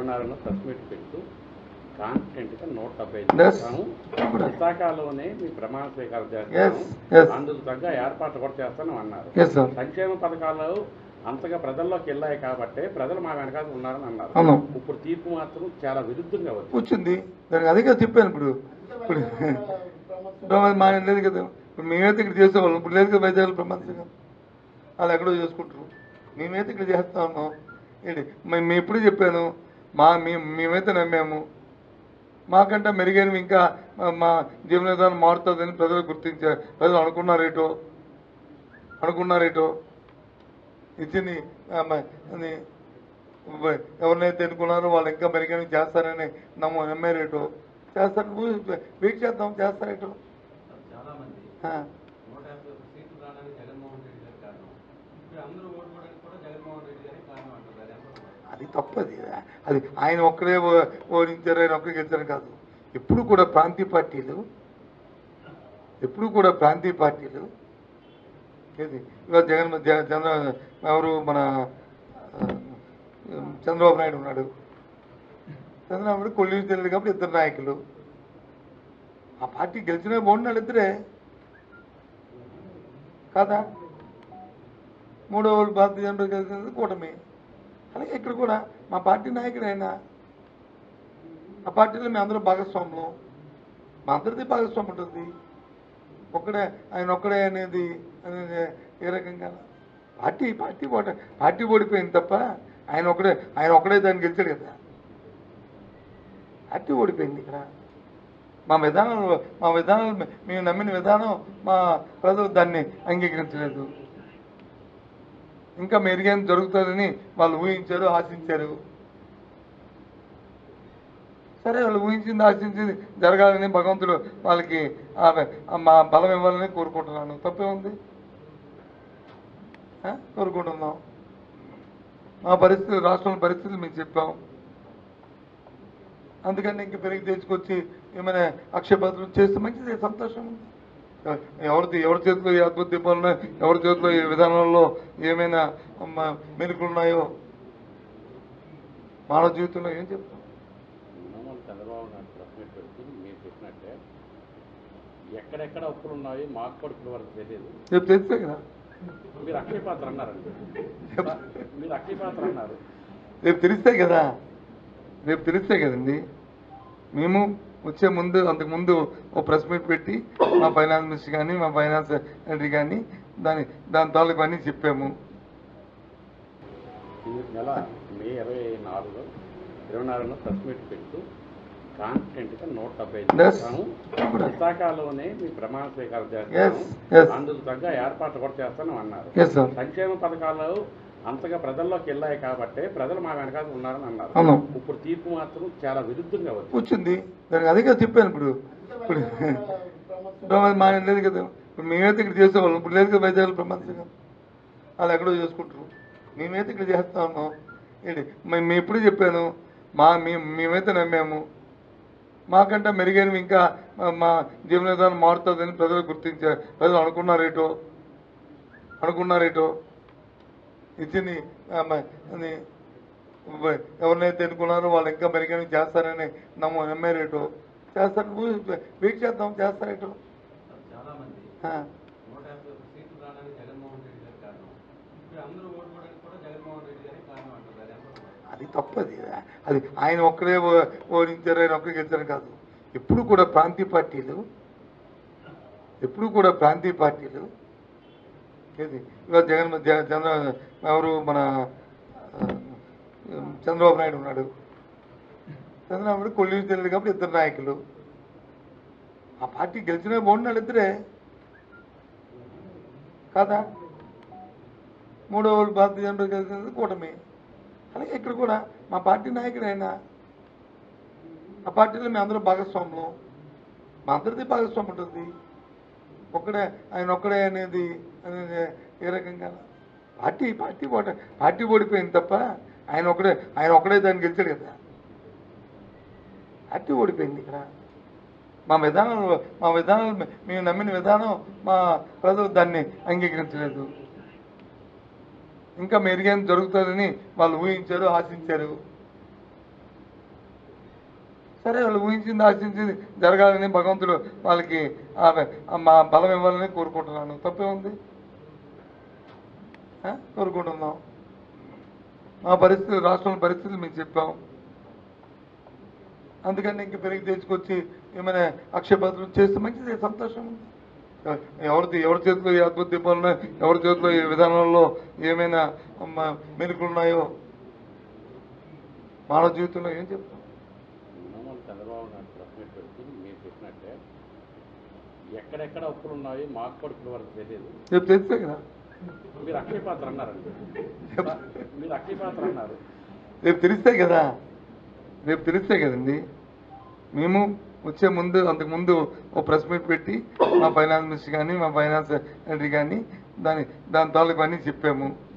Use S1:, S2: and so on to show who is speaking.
S1: ఇరవైన్నర press meet పెట్టు constant గా నూట డెబ్బై ఐదు
S2: Yes.
S1: చేస్తాము
S2: Good.
S1: విశాఖలోనే మీ ప్రమాణ స్వీకారం
S2: Yes,
S1: చేస్తాము
S2: yes.
S1: అందుకు తగ్గ ఏర్పాట్లు కూడా చేస్తాను అన్నారు
S2: ఎస్ సార్
S1: సంక్షేమ పథకాలు అంతగా ప్రజల్లోకి వెళ్ళాయి కాబట్టి ప్రజలు మా వెనకాల ఉన్నారని అన్నారు
S2: అవును.
S1: ఇప్పుడు తీర్పు మాత్రం చాలా విరుద్ధంగా వచ్చింది
S2: వచ్చింది దానికి అదే కదా చెప్పాను ఇప్పుడు ఇప్పుడు ప్రమాదం మా లేదు కదా ఇప్పుడు మేమైతే ఇక్కడ చేసేవాళ్ళం ఇప్పుడు లేదు కదా వైద్యాలు ప్రమాదం వాళ్ళు ఎక్కడో చేసుకుంటారు మేమైతే ఇక్కడ చేస్తా ఉన్నాం ఏంటి మేము మేము ఎప్పుడు చెప్పాను మా మేము మేమైతే నమ్మాము మాకంటే మెరుగైనవి ఇంకా మా- మా జీవన విధానం మారుతుందని ప్రజలు గుర్తించారు ప్రజలు అనుకున్నారేటో అనుకున్నారేటో ఇచ్చింది ఆ, మ- అది వ- ఎవరినైతే ఎన్నుకున్నారో వాళ్ళు ఇంకా మెరుగైన చేస్తారని నమ్మ నమ్మారేటో చేస్తారు వెయిట్ చేద్దాం చేస్తారేటో
S3: చాలా మంది
S2: ఆ,
S3: నూట యాభై ఒక్క సీట్లు రావడానికి జగన్మోహన్ రెడ్డి గారి కారణం ఇప్పుడు అందరూ ఓడిపోవడానికి కూడా జగన్మోహన్ రెడ్డి గారి కారణం అంటారు అది ఎంత
S2: అది తప్పది అది ఆయన ఒక్కడే ఓ- ఓడించారు ఆయన ఒక్కడే గెలిచారు కాదు ఎప్పుడు కూడా ప్రాంతీయ పార్టీలు ఎప్పుడు కూడా ప్రాంతీయ పార్టీలు ఏది ఇవాళ జగన్ జగన్ చంద్ర ఎవరు మన ఆ, చంద్రబాబు నాయుడు ఉన్నాడు చంద్రబాబు నాయుడు కొల్లి తెలియదు కాబట్టి ఇద్దరు నాయకులు ఆ పార్టీ గెలిచిన బాగున్నాడు ఇద్దరే కాదా మూడో వాళ్ళు భారతీయ జనతా కలిసి కూటమి అలాగే ఇక్కడ కూడా మా పార్టీ నాయకుడు ఆయన ఆ పార్టీలో మేము అందరం భాగస్వాములు మా అందరిది భాగస్వామ్యం ఉంటుంది ఒక్కడే ఆయన ఒక్కడే అనేది అనేది ఏ రకంగా పార్టీ పార్టీ ఓట పార్టీ ఓడిపోయింది తప్ప ఆయన ఒక్కడే ఆయన ఒక్కడే దాన్ని గెలిచాడు కదా పార్టీ ఓడిపోయింది ఇక్కడ మా విధానాలు మా విధానాలు మే- మేము నమ్మిన విధానం మా ప్రజలు దాన్ని అంగీకరించలేదు ఇంకా మెరుగైన జరుగుతుందని వాళ్ళు ఊహించారు ఆశించారు సరే వాళ్ళు ఊహించింది ఆశించింది జరగాలని భగవంతుడు వాళ్ళకి ఆ- ఆ మా బలం ఇవ్వాలని కోరుకుంటున్నాను తప్పే ఉంది ఆ? కోరుకుంటున్నాం మా పరిస్థితి రాష్ట్రంలో పరిస్థితులు మేము చెప్పాం అందుకని ఇంక పెరిగి తెచ్చుకొచ్చి ఏమైనా అక్షయపాత్రలు చేస్తే మంచిది సంతోషం ఉంది ఎవరి ఎవరి చేతిలో ఏ అద్భుత దీపాలు ఉన్నాయో ఎవరి చేతిలో ఏ విధానాల్లో ఏమైనా మ- మెరుకులు ఉన్నాయో మానవ జీవితంలో ఏం చెప్తాం
S1: మామూలు చంద్రబాబు నాయుడు ప్రెస్ మీట్ పెడుతూ మీరు చెప్పినట్టే ఎక్కడెక్కడ అప్పులు ఉన్నాయో మాకు కూడా ఇప్పుడు వరకు తెలియదు
S2: రేపు తెలిస్తే కదా
S1: మీరు అక్షయ పాత్ర అన్నారండి మీరు అక్షయ పాత్ర అన్నారు
S2: రేపు తెలిస్తే కదా రేపు తెలిస్తే కదండి మేము వచ్చే ముందు అంతకు ముందు ఓ ప్రెస్ మీట్ పెట్టి మా ఫైనాన్స్ మినిస్టర్ కానీ మా ఫైనాన్స్ సెక్రటరీ కానీ దాని దాని తాలూకు అన్నీ చెప్పాము
S1: ఈ నెల మే ఇరవై నాలుగులో ఇరవై నాలుగులో ప్రెస్ మీట్ పెట్టు కాన్స్టెంట్ గా నూట డెబ్బై ఐదు
S2: Yes.
S1: చేస్తాము
S2: Good.
S1: విశాఖలోనే మీ ప్రమాణ స్వీకారం
S2: Yes,
S1: చేస్తాము
S2: yes.
S1: అందుకు తగ్గ ఏర్పాట్లు కూడా చేస్తాను అన్నారు
S2: ఎస్ సార్
S1: సంక్షేమ పథకాలు అంతగా ప్రజల్లోకి వెళ్ళాయి కాబట్టి ప్రజలు మా వెనకాల ఉన్నారని అన్నారు
S2: అవును.
S1: ఇప్పుడు తీర్పు మాత్రం చాలా విరుద్ధంగా వచ్చింది
S2: వచ్చింది దానికి అదే కదా చెప్పాను ఇప్పుడు ఇప్పుడు ప్రమాదం మా లేదు కదా ఇప్పుడు మేమైతే ఇక్కడ చేసేవాళ్ళం ఇప్పుడు లేదు కదా వైద్యాలు ప్రమాదం వాళ్ళు ఎక్కడో చేసుకుంటారు మేమైతే ఇక్కడ చేస్తా ఉన్నాం ఏంటి మేము మేము ఎప్పుడు చెప్పాను మా మేము మేమైతే నమ్మాము మాకంటే మెరుగైనవి ఇంకా మా- మా జీవన విధానం మారుతుందని ప్రజలు గుర్తించారు ప్రజలు అనుకున్నారేటో అనుకున్నారేటో ఇచ్చింది ఆ, మ- అది వ- ఎవరినైతే ఎన్నుకున్నారో వాళ్ళు ఇంకా మెరుగైన చేస్తారని నమ్మ నమ్మారేటో చేస్తారు వెయిట్ చేద్దాం చేస్తారేటో
S3: చాలా మంది
S2: ఆ,
S3: నూట యాభై ఒక్క సీట్లు రావడానికి జగన్మోహన్ రెడ్డి గారి కారణం ఇప్పుడు అందరూ ఓడిపోవడానికి కూడా జగన్మోహన్ రెడ్డి గారి కారణం అంటారు అది ఎంత
S2: అది తప్పది అది ఆయన ఒక్కడే ఓ- ఓడించారు ఆయన ఒక్కడే గెలిచారు కాదు ఎప్పుడు కూడా ప్రాంతీయ పార్టీలు ఎప్పుడు కూడా ప్రాంతీయ పార్టీలు ఏది ఇవాళ జగన్ జగన్ చంద్ర ఎవరు మన ఆ, చంద్రబాబు నాయుడు ఉన్నాడు చంద్రబాబు నాయుడు కొల్లి తెలియదు కాబట్టి ఇద్దరు నాయకులు ఆ పార్టీ గెలిచిన బాగున్నాడు ఇద్దరే కాదా మూడో వాళ్ళు భారతీయ జనతా కలిసి కూటమి అలాగే ఇక్కడ కూడా మా పార్టీ నాయకుడు ఆయన ఆ పార్టీలో మేము అందరం భాగస్వాములు మా అందరిది భాగస్వామ్యం ఉంటుంది ఒక్కడే ఆయన ఒక్కడే అనేది అనేది ఏ రకంగా పార్టీ పార్టీ ఓట పార్టీ ఓడిపోయింది తప్ప ఆయన ఒక్కడే ఆయన ఒక్కడే దాన్ని గెలిచాడు కదా పార్టీ ఓడిపోయింది ఇక్కడ మా విధానాలు మా విధానాలు మే- మేము నమ్మిన విధానం మా ప్రజలు దాన్ని అంగీకరించలేదు ఇంకా మెరుగైన జరుగుతుందని వాళ్ళు ఊహించారు ఆశించారు సరే వాళ్ళు ఊహించింది ఆశించింది జరగాలని భగవంతుడు వాళ్ళకి ఆ- ఆ మా బలం ఇవ్వాలని కోరుకుంటున్నాను తప్పే ఉంది ఆ? కోరుకుంటున్నాం మా పరిస్థితి రాష్ట్రంలో పరిస్థితులు మీకు చెప్పాం అందుకని ఇంక పెరిగి తెచ్చుకొచ్చి ఏమైనా అక్షయపాత్రలు చేస్తే మంచిది సంతోషం ఉంది ఎవరి ఎవరి చేతిలో ఏ అద్భుత దీపాలు ఉన్నాయో ఎవరి చేతిలో ఏ విధానంలో ఏమైనా మ- మెరుకులు ఉన్నాయో మానవ జీవితంలో ఏం చెప్తాం
S1: మామూలు చంద్రబాబు నాయుడు ప్రెస్ మీట్ పెడుతూ మీరు చెప్పినట్టే ఎక్కడెక్కడ అప్పులు ఉన్నాయో మాకు కూడా ఇప్పుడు వరకు తెలియదు
S2: రేపు తెలిస్తే కదా
S1: మీరు అక్షయ పాత్ర అన్నారండి మీరు అక్షయ పాత్ర అన్నారు
S2: రేపు తెలిస్తే కదా రేపు తెలిస్తే కదండి మేము వచ్చే ముందు అంతకు ముందు ఓ ప్రెస్ మీట్ పెట్టి మా ఫైనాన్స్ మినిస్టర్ కానీ మా ఫైనాన్స్ సెక్రటరీ కానీ దాని దాని తాలూకు అన్నీ చెప్పాము